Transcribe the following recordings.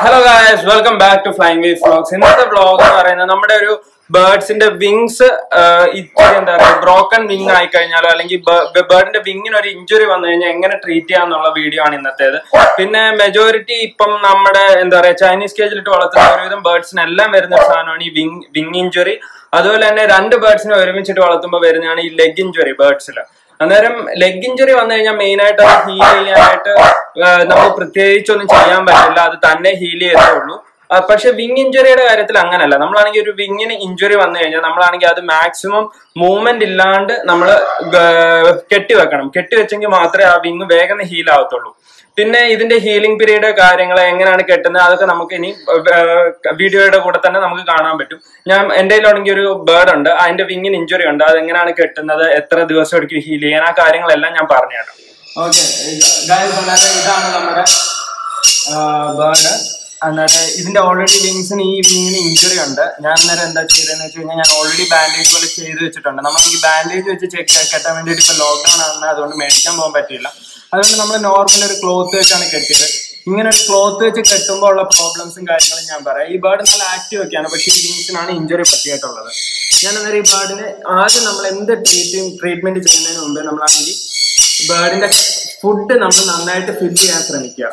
hello guys welcome back to flying V vlogs ഇന്നത്തെ vlog എന്ന് പറയുന്നത് നമ്മുടെ ഒരു ബേർഡ്സിന്റെ വിങ്സ് ഇത്തിരി എന്താ പറയുക ബ്രോക്കൺ വിങ് ആയി കഴിഞ്ഞാലോ അല്ലെങ്കിൽ ബേർഡിന്റെ വിങ്ങിന് ഒരു ഇഞ്ചുറി വന്നു കഴിഞ്ഞാൽ എങ്ങനെ ട്രീറ്റ് ചെയ്യാന്നുള്ള വീഡിയോ ആണ് ഇന്നത്തേത് പിന്നെ മെജോറിറ്റി ഇപ്പം നമ്മുടെ എന്താ പറയാ ചൈനീസ് കേജിലിട്ട് വളർത്തുന്ന ഒരുവിധം ബേർഡ്സിന് എല്ലാം വരുന്ന ഒരു സാധനമാണ് ഈ വിങ് വിങ് ഇഞ്ചുറി അതുപോലെ തന്നെ രണ്ട് ബേർഡ്സിനെ ഒരുമിച്ചിട്ട് വളർത്തുമ്പോൾ വരുന്നതാണ് ഈ ലെഗ് ഇഞ്ചുറി ബേർഡ്സിൽ അന്നേരം ലെഗ് ഇഞ്ചുറി വന്നു കഴിഞ്ഞാൽ മെയിൻ ആയിട്ട് അത് ഹീൽ ചെയ്യാനായിട്ട് ആ, നമുക്ക് പ്രത്യേകിച്ചൊന്നും ചെയ്യാൻ പറ്റില്ല അത് തന്നെ ഹീൽ ചെയ്തേ ഉള്ളൂ ആ, പക്ഷെ വിങ് ഇഞ്ചുറിയുടെ കാര്യത്തിൽ അങ്ങനല്ല നമ്മളാണെങ്കിൽ ഒരു വിങ്ങിന് ഇഞ്ചുറി വന്നു കഴിഞ്ഞാൽ നമ്മളാണെങ്കിൽ അത് മാക്സിമം മൂവ്മെന്റ് ഇല്ലാണ്ട് നമ്മൾ കെട്ടിവെക്കണം കെട്ടിവെച്ചെങ്കിൽ മാത്രമേ ആ വിങ് വേഗം ഹീൽ ആവത്തുള്ളൂ പിന്നെ ഇതിന്റെ ഹീലിംഗ് പീരീഡ് കാര്യങ്ങൾ എങ്ങനെയാണ് കെട്ടുന്നത് അതൊക്കെ നമുക്ക് ഇനി വീഡിയോയുടെ കൂടെ തന്നെ നമുക്ക് കാണാൻ പറ്റും ഞാൻ എന്റെ കയ്യിലാണെങ്കിൽ ഒരു ബേർഡ് ഉണ്ട് അതിന്റെ വിങ്ങിന് ഇഞ്ചുറി ഉണ്ട് അത് എങ്ങനെയാണ് കെട്ടുന്നത് എത്ര ദിവസം എടുക്കും ഹീൽ ചെയ്യാൻ ആ കാര്യങ്ങളെല്ലാം ഞാൻ പറഞ്ഞുതരാം ഓക്കെ ഇതാണ് നമ്മുടെ ബേർഡ് അന്നേരം ഇതിന്റെ ഓൾറെഡി വിങ്സിന് ഈ വിങ്ങിന് ഇഞ്ചുറി ഉണ്ട് ഞാൻ അന്നേരം എന്താ ചെയ്തതെന്ന് വെച്ച് കഴിഞ്ഞാൽ ഞാൻ ഓൾറെഡി ബാൻഡേജ് പോലെ ചെയ്ത് വെച്ചിട്ടുണ്ട് നമ്മൾ ഈ ബാൻഡേജ് വെച്ച് ചെക്ക് കെട്ടാൻ വേണ്ടിയിട്ട് ഇപ്പൊ ലോക്ക്ഡൌൺ ആണ് അതുകൊണ്ട് മേടിക്കാൻ പോകാൻ പറ്റില്ല അതുകൊണ്ട് നമ്മൾ നോർമൽ ഒരു ക്ലോത്ത് വെച്ചാണ് കെട്ടിയത് ഇങ്ങനെ ഒരു ക്ലോത്ത് വെച്ച് കെട്ടുമ്പോൾ ഉള്ള പ്രോബ്ലംസും കാര്യങ്ങളും ഞാൻ പറയാം ഈ ബേർഡ് നല്ല ആക്റ്റീവ് ഒക്കെയാണ് പക്ഷേ ഈ വിങ്സിനാണ് ഇഞ്ചുറി പറ്റിയിട്ടുള്ളത് ഞാൻ അന്നേരം ഈ ബേർഡിന് ആദ്യം നമ്മൾ എന്ത് ട്രീറ്റ് ട്രീറ്റ്മെന്റ് ചെയ്യുന്നതിന് മുമ്പ് നമ്മളാണെങ്കിൽ ബേർഡിന്റെ ഫുഡ് നമ്മൾ നന്നായിട്ട് ഫില്ല് ചെയ്യാൻ ശ്രമിക്കുക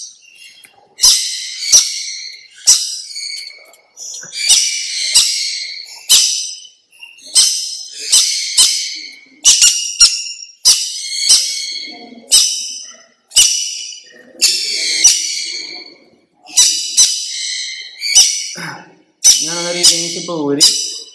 ഞാൻ അന്നേരം ഈ വിങ്സ് ഇപ്പോൾ ഊരി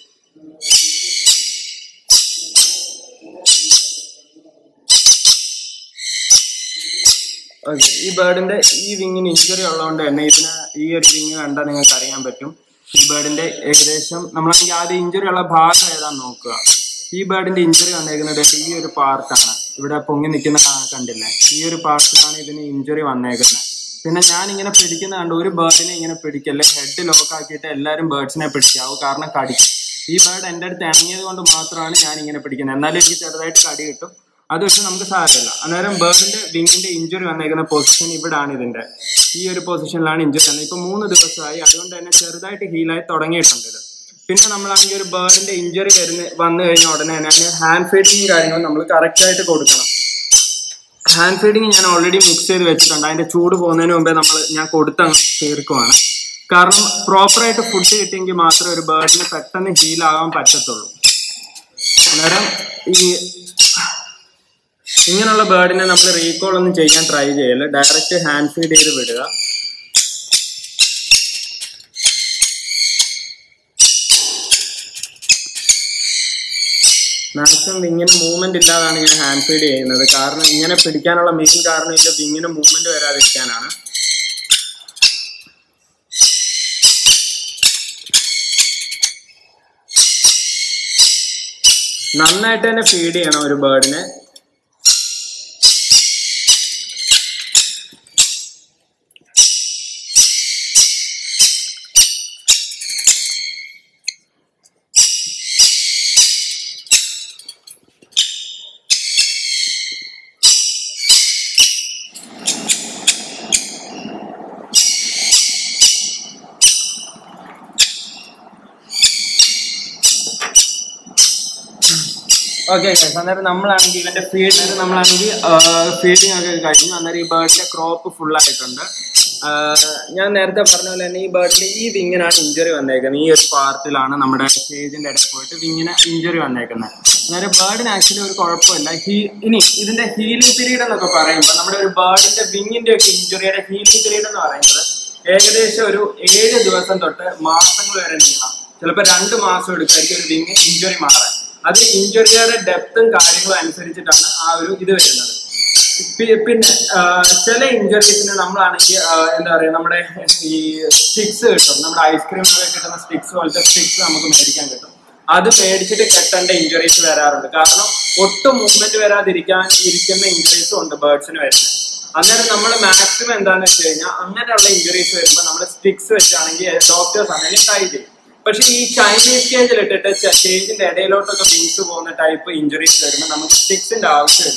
ഓക്കെ ഈ ബേർഡിന്റെ ഈ വിങ്ങിന് ഇഞ്ചുറി ഉള്ളതുകൊണ്ട് തന്നെ ഇതിന് ഈ ഒരു വിങ് കണ്ടാൽ നിങ്ങൾക്ക് അറിയാൻ പറ്റും ഈ ബേർഡിന്റെ ഏകദേശം നമ്മളാണെങ്കിൽ ആദ്യം ഇഞ്ചുറി ഉള്ള ഭാഗം ഏതാന്ന് നോക്കുക ഈ ബേർഡിന്റെ ഇഞ്ചുറി വന്നേക്കുന്നത് ഈ ഒരു പാർട്ടാണ് ഇവിടെ പൊങ്ങി നിൽക്കുന്ന കാ- കണ്ടില്ലേ ഈ ഒരു പാർട്ടിലാണ് ഇതിന് ഇഞ്ചുറി വന്നേക്കുന്നത് പിന്നെ ഞാൻ ഇങ്ങനെ പിടിക്കുന്ന കണ്ട് ഒരു ബേർഡിനെ ഇങ്ങനെ പിടിക്കല്ലേ ഹെഡ് ലോക്ക് ആക്കിയിട്ട് എല്ലാവരും ബേർഡ്സിനെ പിടിക്കാവൂ കാരണം കടിക്കും ഈ ബേർഡ് എൻ്റെ അടുത്ത് ഇണങ്ങിയത് കൊണ്ട് മാത്രമാണ് ഞാൻ ഇങ്ങനെ പിടിക്കുന്നത് എന്നാലും എനിക്ക് ചെറുതായിട്ട് കടി കിട്ടും അത് പക്ഷെ നമുക്ക് സാരമില്ല അന്നേരം ബേർഡിന്റെ വിങ്ങിന്റെ ഇഞ്ചുറി വന്നേക്കുന്ന പൊസിഷൻ ഇവിടാണ് ഇതിന്റെ ഈ ഒരു പൊസിഷനിലാണ് ഇഞ്ചുറി വന്നത് ഇപ്പൊ മൂന്ന് ദിവസമായി അതുകൊണ്ട് തന്നെ ചെറുതായിട്ട് ഹീലായി തുടങ്ങിയിട്ടുണ്ട് ഇത് പിന്നെ നമ്മളാണെങ്കിൽ ഒരു ബേർഡിന്റെ ഇഞ്ചുറി വരുന്ന വന്നു കഴിഞ്ഞ ഉടനെ തന്നെ അതിന് ഹാൻഡ് ഫീഡിങ്ങും കാര്യങ്ങളും നമ്മൾ കറക്റ്റ് ആയിട്ട് കൊടുക്കണം ഹാൻഡ് ഫീഡിങ് ഞാൻ ഓൾറെഡി മിക്സ് ചെയ്ത് വെച്ചിട്ടുണ്ട് അതിന്റെ ചൂട് പോകുന്നതിന് മുമ്പേ നമ്മൾ ഞാൻ കൊടുത്തങ്ങ് തീർക്കുവാണ് കാരണം പ്രോപ്പറായിട്ട് ഫുഡ് കിട്ടിയെങ്കിൽ മാത്രമേ ഒരു ബേർഡിന് പെട്ടെന്ന് ഹീൽ ആകാൻ പറ്റത്തുള്ളൂ അന്നേരം ഈ ഇങ്ങനെയുള്ള ബേർഡിനെ നമ്മൾ റീകോൾ ഒന്നും ചെയ്യാൻ ട്രൈ ചെയ്യല്ല ഡയറക്റ്റ് ഹാൻഡ് ഫീഡ് ചെയ്ത് വിടുക മാക്സിമം വിങ്ങിന് മൂവ്മെന്റ് ഇല്ലാതാണ് ഞാൻ ഹാൻഡ് ഫീഡ് ചെയ്യുന്നത് കാരണം ഇങ്ങനെ പിടിക്കാനുള്ള മെയിൻ കാരണം ഇതിന്റെ വിങ്ങിന് മൂവ്മെന്റ് വരാതിരിക്കാനാണ് നന്നായിട്ട് തന്നെ ഫീഡ് ചെയ്യണം ഒരു ബേർഡിനെ ഓക്കെ അന്നേരം നമ്മളാണെങ്കിൽ ഇവന്റെ ഫീഡിന് നമ്മളാണെങ്കിൽ ഫീഡിങ് ഒക്കെ കഴിഞ്ഞു അന്നേരം ഈ ബേർഡിന്റെ ക്രോപ്പ് ഫുൾ ആയിട്ടുണ്ട് ആ, ഞാൻ നേരത്തെ പറഞ്ഞ പോലെ തന്നെ ഈ ബേർഡിന്റെ ഈ വിങ്ങിനാണ് ഇഞ്ചുറി വന്നേക്കുന്നത് ഈ ഒരു പാർട്ടിലാണ് നമ്മുടെ സ്റ്റേജിന്റെ ഇടയിൽ പോയിട്ട് വിങ്ങിന് ഇഞ്ചുറി വന്നേക്കുന്നത് അന്നേരം ബേർഡിന് ആക്ച്വലി ഒരു കുഴപ്പമില്ല ഹീ ഇനി ഇതിന്റെ ഹീലിംഗ് പീരീഡ് എന്നൊക്കെ പറയുമ്പോൾ നമ്മുടെ ഒരു ബേർഡിന്റെ വിങ്ങിന്റെ ഒക്കെ ഇഞ്ചുറിയുടെ ഹീലിംഗ് പീരീഡ് എന്ന് പറയുന്നത് ഏകദേശം ഒരു ഏഴ് ദിവസം തൊട്ട് മാസങ്ങൾ വരെ നീളാം ചിലപ്പോൾ രണ്ട് മാസം എടുക്കായിരിക്കും ഒരു വിങ് ഇഞ്ചുറി മാറാൻ അത് ഇഞ്ചുറിയുടെ ഡെപ്തും കാര്യങ്ങളും അനുസരിച്ചിട്ടാണ് ആ ഒരു ഇത് വരുന്നത് പി- പിന്നെ ആ, ചില ഇഞ്ചുറീസിന് നമ്മളാണെങ്കിൽ ആ, എന്താ പറയുക നമ്മുടെ ഈ സ്റ്റിക്സ് കിട്ടും നമ്മുടെ ഐസ്ക്രീമിലൊക്കെ കിട്ടുന്ന സ്റ്റിക്സ് പോലത്തെ സ്റ്റിക്സ് നമുക്ക് മേടിക്കാൻ കിട്ടും അത് മേടിച്ചിട്ട് കെട്ടേണ്ട ഇഞ്ചുറീസ് വരാറുണ്ട് കാരണം ഒട്ടും മൂവ്മെന്റ് വരാതിരിക്കാൻ ഇരിക്കുന്ന ഇഞ്ചുറീസും ഉണ്ട് ബേർഡ്സിന് വരുന്നത് അന്നേരം നമ്മൾ മാക്സിമം എന്താന്ന് വെച്ച് കഴിഞ്ഞാൽ അങ്ങനെയുള്ള ഇഞ്ചുറീസ് വരുമ്പോൾ നമ്മൾ സ്റ്റിക്സ് വെച്ചാണെങ്കിൽ ഡോക്ടേഴ്സ് ആണെങ്കിൽ ട്രൈ ചെയ്യും പക്ഷെ ഈ ചൈനീസ് കേജിൽ ഇട്ടിട്ട് സ്റ്റേജിന്റെ ഇടയിലോട്ടൊക്കെ വിങ്സ് പോകുന്ന ടൈപ്പ് ഇഞ്ചുറീസ് വരുമ്പോൾ നമുക്ക് സ്റ്റിക്സിന്റെ ആവശ്യമില്ല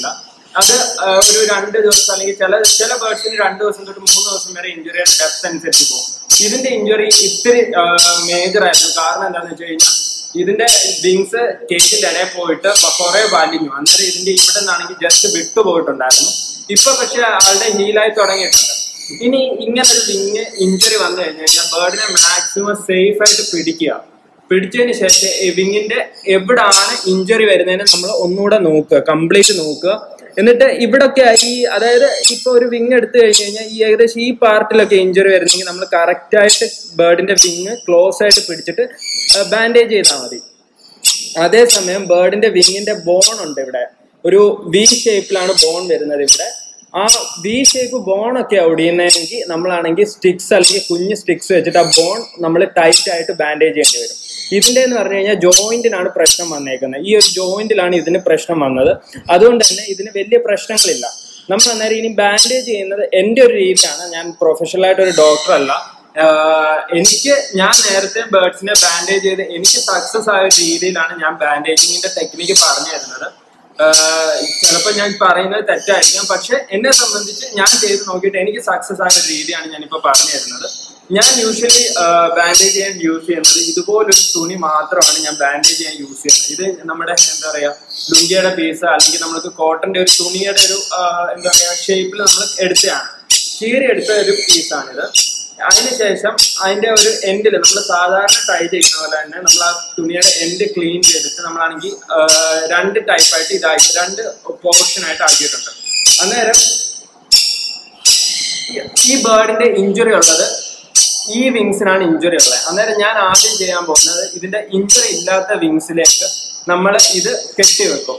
അത് ആ, ഒരു രണ്ട് ദിവസം അല്ലെങ്കിൽ ചില ചില ബേർഡ്സിന് രണ്ട് ദിവസം തൊട്ട് മൂന്ന് ദിവസം വരെ ഇഞ്ചുറിയുടെ ഡെപ്ത് അനുസരിച്ച് പോകും ഇതിന്റെ ഇഞ്ചുറി ഇത്തിരി മേജർ ആയിരുന്നു കാരണം എന്താണെന്ന് വെച്ച് കഴിഞ്ഞാൽ ഇതിന്റെ വിങ്സ് കേജിന്റെ ഇടയിൽ പോയിട്ട് കുറെ വലിഞ്ഞു അന്നേരം ഇതിന്റെ ഇവിടെ നിന്നാണെങ്കിൽ ജസ്റ്റ് വിട്ടു പോയിട്ടുണ്ടായിരുന്നു ഇപ്പൊ പക്ഷെ ആളുടെ ഹീലായി തുടങ്ങിയിട്ടുണ്ട് ഇനി ഇങ്ങനെ ഒരു വിങ് ഇഞ്ചുറി വന്നു കഴിഞ്ഞു കഴിഞ്ഞാൽ ബേർഡിനെ മാക്സിമം സേഫ് ആയിട്ട് പിടിക്കുക പിടിച്ചതിന് ശേഷം ഈ വിങ്ങിന്റെ എവിടാണ് ഇഞ്ചുറി വരുന്നതിന് നമ്മൾ ഒന്നുകൂടെ നോക്കുക കംപ്ലീറ്റ് നോക്കുക എന്നിട്ട് ഇവിടൊക്കെ ഈ അതായത് ഇപ്പൊ ഒരു വിങ് എടുത്തു കഴിഞ്ഞു കഴിഞ്ഞാൽ ഈ ഏകദേശം ഈ പാർട്ടിലൊക്കെ ഇഞ്ചുറി വരുന്നെങ്കിൽ നമ്മൾ കറക്റ്റ് ആയിട്ട് ബേർഡിന്റെ വിങ് ക്ലോസ് ആയിട്ട് പിടിച്ചിട്ട് ബാൻഡേജ് ചെയ്താൽ മതി അതേസമയം ബേർഡിന്റെ വിങ്ങിന്റെ ബോൺ ഉണ്ട് ഇവിടെ ഒരു വി ഷേപ്പിലാണ് ബോൺ വരുന്നത് ഇവിടെ ആ വി ഷേപ്പ് ബോൺ ഒക്കെ ഒടിയുന്നതെങ്കിൽ നമ്മളാണെങ്കിൽ സ്റ്റിക്സ് അല്ലെങ്കിൽ കുഞ്ഞ് സ്റ്റിക്സ് വെച്ചിട്ട് ആ ബോൺ നമ്മൾ ടൈറ്റ് ആയിട്ട് ബാൻഡേജ് ചെയ്യേണ്ടി വരും ഇതിന്റെ എന്ന് പറഞ്ഞു കഴിഞ്ഞാൽ ജോയിന്റിനാണ് പ്രശ്നം വന്നേക്കുന്നത് ഈ ഒരു ജോയിന്റിലാണ് ഇതിന് പ്രശ്നം വന്നത് അതുകൊണ്ട് തന്നെ ഇതിന് വലിയ പ്രശ്നങ്ങളില്ല നമ്മൾ അന്നേരം ഇനി ബാൻഡേജ് ചെയ്യുന്നത് എൻ്റെ ഒരു രീതിയാണ് ഞാൻ പ്രൊഫഷണൽ ആയിട്ട് ഒരു ഡോക്ടർ അല്ല ആഹ് എനിക്ക് ഞാൻ നേരത്തെ ബേർഡ്സിനെ ബാൻഡേജ് ചെയ്ത് എനിക്ക് സക്സസ് ആയ ഒരു രീതിയിലാണ് ഞാൻ ബാൻഡേജിങ്ങിന്റെ ടെക്നിക്ക് പറഞ്ഞു തരുന്നത് ചിലപ്പോൾ ഞാൻ പറയുന്നത് തെറ്റായിരിക്കാം പക്ഷെ എന്നെ സംബന്ധിച്ച് ഞാൻ ചെയ്ത് നോക്കിയിട്ട് എനിക്ക് സക്സസ് ആയ ഒരു രീതിയാണ് ഞാനിപ്പോൾ പറഞ്ഞു തരുന്നത് ഞാൻ യൂഷ്വലി ബാൻഡേജ് ചെയ്യാൻ യൂസ് ചെയ്യുന്നത് ഇതുപോലൊരു തുണി മാത്രമാണ് ഞാൻ ബാൻഡേജ് ചെയ്യാൻ യൂസ് ചെയ്യുന്നത് ഇത് നമ്മുടെ എന്താ പറയാ ലുങ്കിയുടെ പീസ് അല്ലെങ്കിൽ നമുക്ക് കോട്ടന്റെ ഒരു തുണിയുടെ ഒരു ആഹ് എന്താ പറയാ ഷേപ്പിൽ നമ്മൾ എടുത്തതാണ് കീറി എടുത്ത ഒരു പീസാണിത് അതിനുശേഷം അതിന്റെ ഒരു എൻഡിൽ നമ്മൾ സാധാരണ ടൈ ചെയ്യുന്ന പോലെ തന്നെ നമ്മൾ ആ തുണിയുടെ എൻഡ് ക്ലീൻ ചെയ്തിട്ട് നമ്മളാണെങ്കിൽ ആഹ് രണ്ട് ടൈപ്പായിട്ട് ഇതാക്കി രണ്ട് പോർഷൻ ആയിട്ട് ആക്കിയിട്ടുണ്ട് അന്നേരം ഈ ബേർഡിന്റെ ഇഞ്ചുറി ഉള്ളത് ഈ വിങ്സിനാണ് ഇഞ്ചുറി ഉള്ളത് അന്നേരം ഞാൻ ആദ്യം ചെയ്യാൻ പോകുന്നത് ഇതിന്റെ ഇഞ്ചുറി ഇല്ലാത്ത വിങ്സിലേക്ക് നമ്മൾ ഇത് കെട്ടിവെക്കും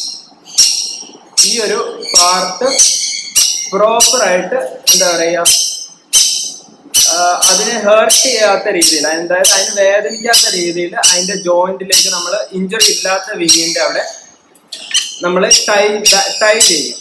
ഈ ഒരു പാർട്ട് പ്രോപ്പർ ആയിട്ട് എന്താ പറയാ ആഹ് അതിനെ ഹേർട്ട് ചെയ്യാത്ത രീതിയിൽ അതായത് അതിന് വേദനിക്കാത്ത രീതിയിൽ അതിന്റെ ജോയിന്റിലേക്ക് നമ്മൾ ഇഞ്ചുറി ഇല്ലാത്ത വിങ്ങിന്റെ അവിടെ നമ്മൾ ടൈ ടൈ ചെയ്യും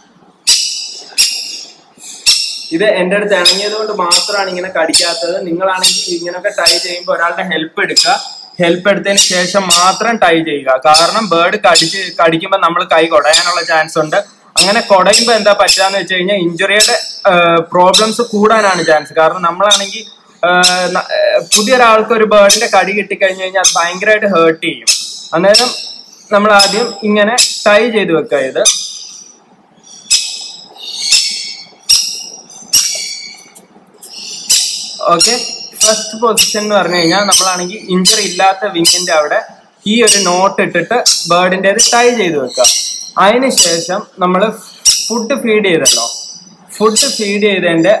ഇത് എൻ്റെ അടുത്ത് ഇണങ്ങിയത് കൊണ്ട് മാത്രമാണ് ഇങ്ങനെ കടിക്കാത്തത് നിങ്ങളാണെങ്കിൽ ഇങ്ങനെയൊക്കെ ടൈ ചെയ്യുമ്പോൾ ഒരാളുടെ ഹെൽപ്പ് എടുക്കുക ഹെൽപ്പ് എടുത്തതിന് ശേഷം മാത്രം ടൈ ചെയ്യുക കാരണം ബേർഡ് കടിച്ച് കടിക്കുമ്പോൾ നമ്മൾ കൈ കുടയാനുള്ള ചാൻസ് ഉണ്ട് അങ്ങനെ കുടയുമ്പോൾ എന്താ പറ്റാന്ന് വെച്ച് കഴിഞ്ഞാൽ ഇഞ്ചുറിയുടെ പ്രോബ്ലംസ് കൂടാനാണ് ചാൻസ് കാരണം നമ്മളാണെങ്കിൽ ആഹ് ന- ആഹ് പുതിയൊരാൾക്ക് ഒരു ബേർഡിന്റെ കടി കിട്ടിക്കഴിഞ്ഞു കഴിഞ്ഞാൽ അത് ഭയങ്കരമായിട്ട് ഹേർട്ട് ചെയ്യും അന്നേരം നമ്മൾ ആദ്യം ഇങ്ങനെ ടൈ ചെയ്ത് വെക്കുക ഇത് ഓക്കെ ഫസ്റ്റ് പൊസിഷൻ എന്ന് പറഞ്ഞു കഴിഞ്ഞാൽ നമ്മളാണെങ്കിൽ ഇഞ്ചറി ഇല്ലാത്ത വിങ്ങിന്റെ അവിടെ ഈ ഒരു നോട്ട് ഇട്ടിട്ട് ബേർഡിന്റെ ടൈ ചെയ്ത് വെക്കുക അതിനുശേഷം നമ്മൾ ഫുഡ് ഫീഡ് ചെയ്തല്ലോ ഫുഡ് ഫീഡ് ചെയ്തതിന്റെ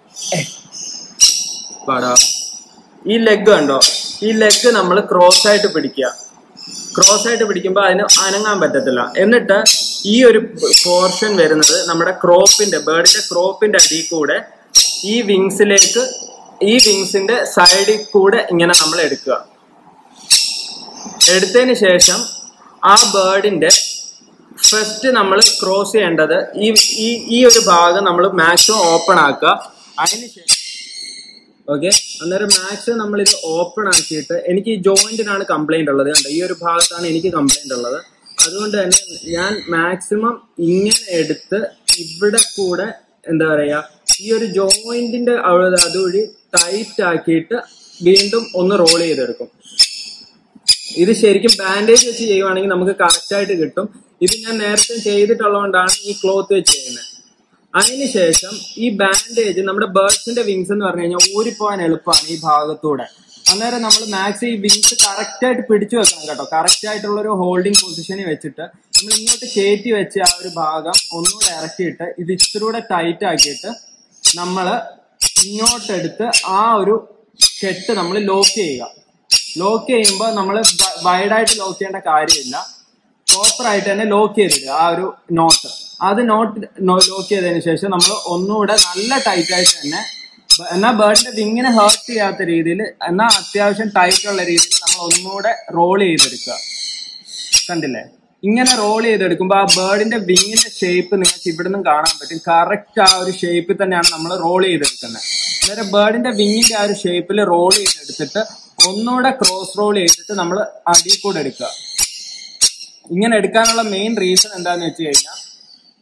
പാടാ ഈ ലെഗ് കണ്ടോ ഈ ലെഗ് നമ്മൾ ക്രോസ് ആയിട്ട് പിടിക്കുക ക്രോസ് ആയിട്ട് പിടിക്കുമ്പോൾ അതിന് അനങ്ങാൻ പറ്റത്തില്ല എന്നിട്ട് ഈ ഒരു പോർഷൻ വരുന്നത് നമ്മുടെ ക്രോപ്പിന്റെ ബേർഡിന്റെ ക്രോപ്പിന്റെ അടിയിൽ കൂടെ ഈ വിങ്സിലേക്ക് ഈ വിങ്സിന്റെ സൈഡിൽ കൂടെ ഇങ്ങനെ നമ്മൾ എടുക്കുക എടുത്തതിന് ശേഷം ആ ബേർഡിന്റെ ഫസ്റ്റ് നമ്മൾ ക്രോസ് ചെയ്യേണ്ടത് ഈ ഈ ഈ ഒരു ഭാഗം നമ്മൾ മാക്സിമം ഓപ്പൺ ആക്കുക അതിന് ശേഷം ഓക്കെ അന്നേരം മാക്സിമം നമ്മൾ ഇത് ഓപ്പൺ ആക്കിയിട്ട് എനിക്ക് ഈ ജോയിന്റിനാണ് കംപ്ലൈന്റ് ഉള്ളത് കണ്ടോ ഈ ഒരു ഭാഗത്താണ് എനിക്ക് കംപ്ലൈന്റ് ഉള്ളത് അതുകൊണ്ട് തന്നെ ഞാൻ മാക്സിമം ഇങ്ങനെ എടുത്ത് ഇവിടെ കൂടെ എന്താ പറയാ ഈ ഒരു ജോയിന്റിന്റെ അതുവഴി ടൈറ്റ് ആക്കിയിട്ട് വീണ്ടും ഒന്ന് റോൾ ചെയ്തെടുക്കും ഇത് ശരിക്കും ബാൻഡേജ് വെച്ച് ചെയ്യുവാണെങ്കിൽ നമുക്ക് കറക്റ്റ് ആയിട്ട് കിട്ടും ഇത് ഞാൻ നേരത്തെ ചെയ്തിട്ടുള്ളതുകൊണ്ടാണ് ഈ ക്ലോത്ത് വെച്ച് ചെയ്യുന്നത് അതിനുശേഷം ഈ ബാൻഡേജ് നമ്മുടെ ബേർഡ്സിന്റെ വിങ്സ് എന്ന് പറഞ്ഞു കഴിഞ്ഞാൽ ഊരിപ്പോകാൻ എളുപ്പമാണ് ഈ ഭാഗത്തൂടെ അന്നേരം നമ്മൾ മാക്സ് ഈ വിങ്സ് കറക്റ്റ് ആയിട്ട് പിടിച്ചു വെക്കണം കേട്ടോ കറക്റ്റ് ആയിട്ടുള്ള ഒരു ഹോൾഡിംഗ് പൊസിഷനിൽ വെച്ചിട്ട് നമ്മൾ ഇങ്ങോട്ട് കയറ്റി വെച്ച ആ ഒരു ഭാഗം ഒന്നുകൂടെ ഇറക്കിയിട്ട് ഇത് ഇച്ചിരൂടെ ടൈറ്റ് ആക്കിയിട്ട് നമ്മൾ ഇങ്ങോട്ടെടുത്ത് ആ ഒരു കെട്ട് നമ്മൾ ലോക്ക് ചെയ്യുക ലോക്ക് ചെയ്യുമ്പോൾ നമ്മൾ വൈഡായിട്ട് ലോക്ക് ചെയ്യേണ്ട കാര്യമില്ല പ്രോപ്പർ ആയിട്ട് തന്നെ ലോക്ക് ചെയ്തിടുക ആ ഒരു നോട്ട് അത് നോട്ട് ലോക്ക് ചെയ്തതിന് ശേഷം നമ്മൾ ഒന്നുകൂടെ നല്ല ടൈറ്റ് ആയിട്ട് തന്നെ ബ- എന്നാ ബേർഡിന്റെ വിങ്ങിനെ ഹേർട്ട് ചെയ്യാത്ത രീതിയിൽ എന്നാൽ അത്യാവശ്യം ടൈറ്റ് ഉള്ള രീതിയിൽ നമ്മൾ ഒന്നുകൂടെ റോൾ ചെയ്തെടുക്കുക കണ്ടില്ലേ ഇങ്ങനെ റോൾ ചെയ്തെടുക്കുമ്പോൾ ആ ബേർഡിന്റെ വിങ്ങിന്റെ ഷേപ്പ് നിങ്ങൾക്ക് ഇവിടെ നിന്നും കാണാൻ പറ്റും കറക്റ്റ് ആ ഒരു ഷേപ്പിൽ തന്നെയാണ് നമ്മൾ റോൾ ചെയ്തെടുക്കുന്നത് അന്നേരം ബേർഡിന്റെ വിങ്ങിന്റെ ആ ഒരു ഷേപ്പിൽ റോൾ ചെയ്തെടുത്തിട്ട് ഒന്നുകൂടെ ക്രോസ് റോൾ ചെയ്തിട്ട് നമ്മൾ അടിയിൽ കൂടെ എടുക്കുക ഇങ്ങനെ എടുക്കാനുള്ള മെയിൻ റീസൺ എന്താന്ന് വെച്ച് കഴിഞ്ഞാൽ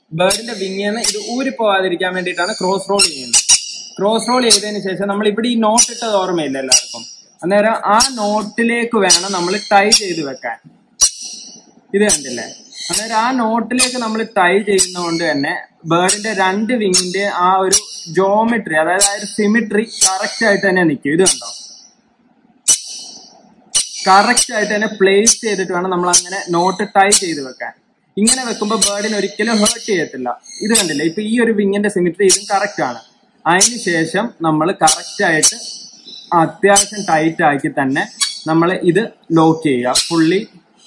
ബേർഡിന്റെ വിങ്ങിന്ന് ഇത് ഊരി പോവാതിരിക്കാൻ വേണ്ടിയിട്ടാണ് ക്രോസ് റോൾ ചെയ്യുന്നത് ക്രോസ് റോൾ ചെയ്തതിന് ശേഷം നമ്മൾ ഇവിടെ ഈ നോട്ട് ഇട്ടത് ഓർമ്മയില്ല എല്ലാവർക്കും അന്നേരം ആ നോട്ടിലേക്ക് വേണം നമ്മൾ ടൈ ചെയ്ത് വെക്കാൻ ഇത് കണ്ടില്ലേ അന്നേരം ആ നോട്ടിലേക്ക് നമ്മൾ ടൈ ചെയ്യുന്നതുകൊണ്ട് തന്നെ ബേർഡിന്റെ രണ്ട് വിങ്ങിന്റെ ആ ഒരു ജോമെട്രി അതായത് ആ ഒരു സിമിട്രി കറക്റ്റ് ആയിട്ട് തന്നെ നിൽക്കും ഇത് കണ്ടോ കറക്റ്റ് ആയിട്ട് തന്നെ പ്ലേസ് ചെയ്തിട്ട് വേണം നമ്മൾ അങ്ങനെ നോട്ട് ടൈ ചെയ്ത് വെക്കാൻ ഇങ്ങനെ വെക്കുമ്പോൾ ബേർഡിന് ഒരിക്കലും ഹേർട്ട് ചെയ്യത്തില്ല ഇത് കണ്ടില്ലേ ഇപ്പൊ ഈ ഒരു വിങ്ങിന്റെ സിമിട്രി ഇതും കറക്റ്റ് ആണ് അതിന് ശേഷം നമ്മൾ കറക്റ്റ് ആയിട്ട് അത്യാവശ്യം ടൈറ്റ് ആക്കി തന്നെ നമ്മൾ ഇത് ലോക്ക് ചെയ്യുക ഫുള്ളി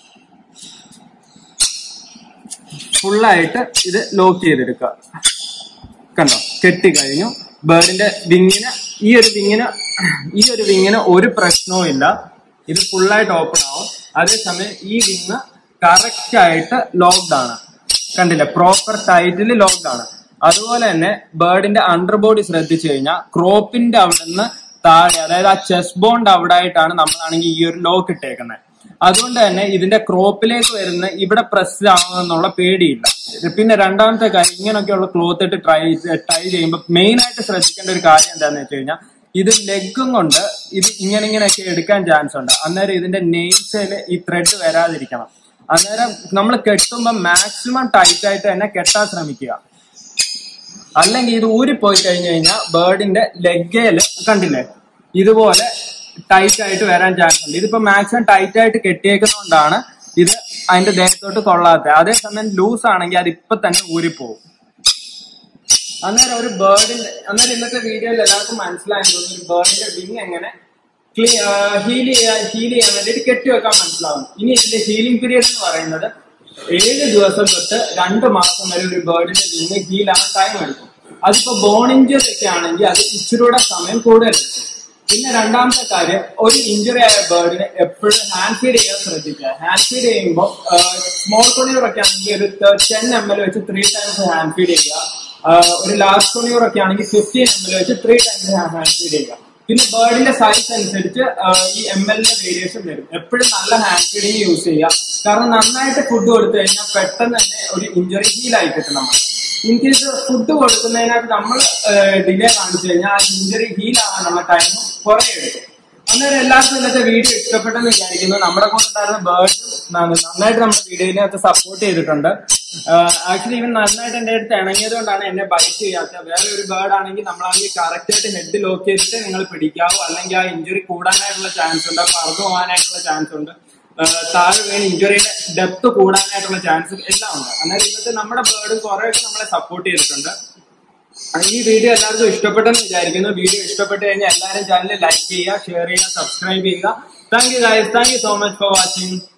ഫുള്ളായിട്ട് ഇത് ലോക്ക് ചെയ്തെടുക്കുക കണ്ടോ കെട്ടി കഴിഞ്ഞു ബേർഡിന്റെ വിങ്ങിന് ഈ ഒരു വിങ്ങിന് ഈ ഒരു വിങ്ങിന് ഒരു പ്രശ്നവും ഇല്ല ഇത് ഫുള്ളായിട്ട് ഓപ്പൺ ആവും അതേസമയം ഈ വിങ് കറക്റ്റ് ആയിട്ട് ലോക്ക്ഡ് ആണ് കണ്ടില്ലേ പ്രോപ്പർ ടൈറ്റിൽ ലോക്ക്ഡ് ആണ് അതുപോലെ തന്നെ ബേർഡിന്റെ അണ്ടർ ബോഡി ശ്രദ്ധിച്ചു കഴിഞ്ഞാൽ ക്രോപ്പിന്റെ അവിടെ നിന്ന് താഴെ അതായത് ആ ചെസ്റ്റ് ബോണ്ട് അവിടെ ആയിട്ടാണ് നമ്മളാണെങ്കിൽ ഈ ഒരു ലോക്ക് ഇട്ടേക്കുന്നത് അതുകൊണ്ട് തന്നെ ഇതിന്റെ ക്രോപ്പിലേക്ക് വരുന്ന ഇവിടെ പ്രസ് ആവുമെന്നുള്ള പേടിയില്ല പിന്നെ രണ്ടാമത്തെ കാര്യം ഇങ്ങനെയൊക്കെയുള്ള ക്ലോത്ത് ഇട്ട് ട്രൈ ട്രൈ ചെയ്യുമ്പോൾ മെയിൻ ആയിട്ട് ശ്രദ്ധിക്കേണ്ട ഒരു കാര്യം എന്താണെന്ന് വെച്ച് കഴിഞ്ഞാൽ ഇത് ലെഗും കൊണ്ട് ഇത് ഇങ്ങനെ ഇങ്ങനെയൊക്കെ എടുക്കാൻ ചാൻസ് ഉണ്ട് അന്നേരം ഇതിന്റെ നെയിൽസിൽ ഈ ത്രെഡ് വരാതിരിക്കണം അന്നേരം നമ്മൾ കെട്ടുമ്പോൾ മാക്സിമം ടൈറ്റ് ആയിട്ട് തന്നെ കെട്ടാൻ ശ്രമിക്കുക അല്ലെങ്കിൽ ഇത് ഊരിപ്പോയി കഴിഞ്ഞു കഴിഞ്ഞാൽ ബേർഡിന്റെ ലെഗേല് കണ്ടില്ലേ ഇതുപോലെ ടൈറ്റ് ആയിട്ട് വരാൻ ചാൻസ് ഉണ്ട് ഇതിപ്പോ മാക്സിമം ടൈറ്റ് ആയിട്ട് കെട്ടിയേക്കുന്നതുകൊണ്ടാണ് ഇത് അതിന്റെ ദേഹത്തോട്ട് കൊള്ളാത്തത് അതേസമയം ലൂസ് ആണെങ്കിൽ അത് ഇപ്പൊ തന്നെ ഊരിപ്പോവും അന്നേരം ഒരു ബേർഡിന്റെ അന്നേരം ഇന്നത്തെ വീഡിയോയിൽ എല്ലാവർക്കും മനസ്സിലായെന്ന് തോന്നുന്നു ഒരു ബേർഡിന്റെ വിങ് എങ്ങനെ ഹീൽ ചെയ്യാൻ ഹീൽ ചെയ്യാൻ വേണ്ടിയിട്ട് കെട്ടിവെക്കാൻ മനസ്സിലാവും ഇനി ഇതിന്റെ ഹീലിംഗ് പീരീഡ് എന്ന് പറയുന്നത് ഏഴ് ദിവസം തൊട്ട് രണ്ട് മാസം വരെ ഒരു ബേർഡിന്റെ വിങ് ഹീൽ ആവാൻ ടൈം എടുക്കും അതിപ്പോ ബോൺ ഇഞ്ചറി ഒക്കെ ആണെങ്കിൽ അത് ഇച്ചിരൂടെ സമയം കൂടുതലെടുക്കും പിന്നെ രണ്ടാമത്തെ കാര്യം ഒരു ഇഞ്ചുറി ആയ ബേർഡിന് എപ്പോഴും ഹാൻഡ് ഫീഡ് ചെയ്യാൻ ശ്രദ്ധിക്കുക ഹാൻഡ് ഫീഡ് ചെയ്യുമ്പോൾ സ്മോൾ കൊണിയൂർ ഒക്കെ ആണെങ്കിൽ ഒരു ടെൻ എം എൽ വെച്ച് ത്രീ ടൈംസ് ഹാൻഡ് ഫീഡ് ചെയ്യുക ആഹ് ഒരു ലാർജ് കൊണിയൂർ ഒക്കെ ആണെങ്കിൽ ഫിഫ്റ്റീൻ എം എൽ വെച്ച് ത്രീ ടൈംസ് ഹാൻഡ് ഫീഡ് ചെയ്യുക പിന്നെ ബേർഡിന്റെ സൈസ് അനുസരിച്ച് ആഹ് ഈ എം എല്ലിന്റെ വേരിയേഷൻ വരും എപ്പോഴും നല്ല ഹാൻഡ് ഫീഡിങ് യൂസ് ചെയ്യുക കാരണം നന്നായിട്ട് ഫുഡ് കൊടുത്തു കഴിഞ്ഞാൽ പെട്ടെന്ന് തന്നെ ഒരു ഇഞ്ചുറി ഹീൽ ആയി കിട്ടും നമ്മൾ ഇൻ കേസ് ഫുഡ് കൊടുക്കുന്നതിനകത്ത് നമ്മൾ ഡിലേ കാണിച്ചു കഴിഞ്ഞാൽ ആ ഇഞ്ചുറി ഹീൽ ആവാനുള്ള ടൈം കുറെ എടുക്കും അന്നേരം എല്ലാവർക്കും ഇന്നത്തെ വീഡിയോ ഇഷ്ടപ്പെട്ടെന്ന് വിചാരിക്കുന്നു നമ്മുടെ കൂടെ ഉണ്ടായിരുന്ന ബേർഡ് നന്നായിട്ട് നമ്മുടെ വീഡിയോയിനകത്ത് സപ്പോർട്ട് ചെയ്തിട്ടുണ്ട് ആക്ച്വലി ഇവൻ നന്നായിട്ട് എന്റെ അടുത്ത് ഇണങ്ങിയത് കൊണ്ടാണ് എന്നെ ബൈറ്റ് ചെയ്യാത്തത് വേറെ ഒരു ബേർഡ് ആണെങ്കിൽ നമ്മളാണെങ്കിൽ കറക്റ്റ് ആയിട്ട് ഹെഡ് ലോക്ക് ചെയ്തിട്ട് നിങ്ങൾ പിടിക്കാവൂ അല്ലെങ്കിൽ ആ ഇഞ്ചുറി കൂടാനായിട്ടുള്ള ചാൻസ് ഉണ്ട് പറന്നു പോകാനായിട്ടുള്ള ചാൻസ് ഉണ്ട് ആഹ് താഴെ വീണ് ഇഞ്ചുറിയുടെ ഡെപ്ത് കൂടാനായിട്ടുള്ള ചാൻസ് എല്ലാം ഉണ്ട് അന്നേരം ഇന്നത്തെ നമ്മുടെ ബേർഡ് കുറെയൊക്കെ നമ്മളെ സപ്പോർട്ട് ചെയ്തിട്ടുണ്ട് ഈ വീഡിയോ എല്ലാവർക്കും ഇഷ്ടപ്പെട്ടെന്ന് വിചാരിക്കുന്നു വീഡിയോ ഇഷ്ടപ്പെട്ട് കഴിഞ്ഞാൽ എല്ലാവരും ചാനൽ ലൈക്ക് ചെയ്യുക ഷെയർ ചെയ്യുക സബ്സ്ക്രൈബ് ചെയ്യുക thank you guys thank you so much for watching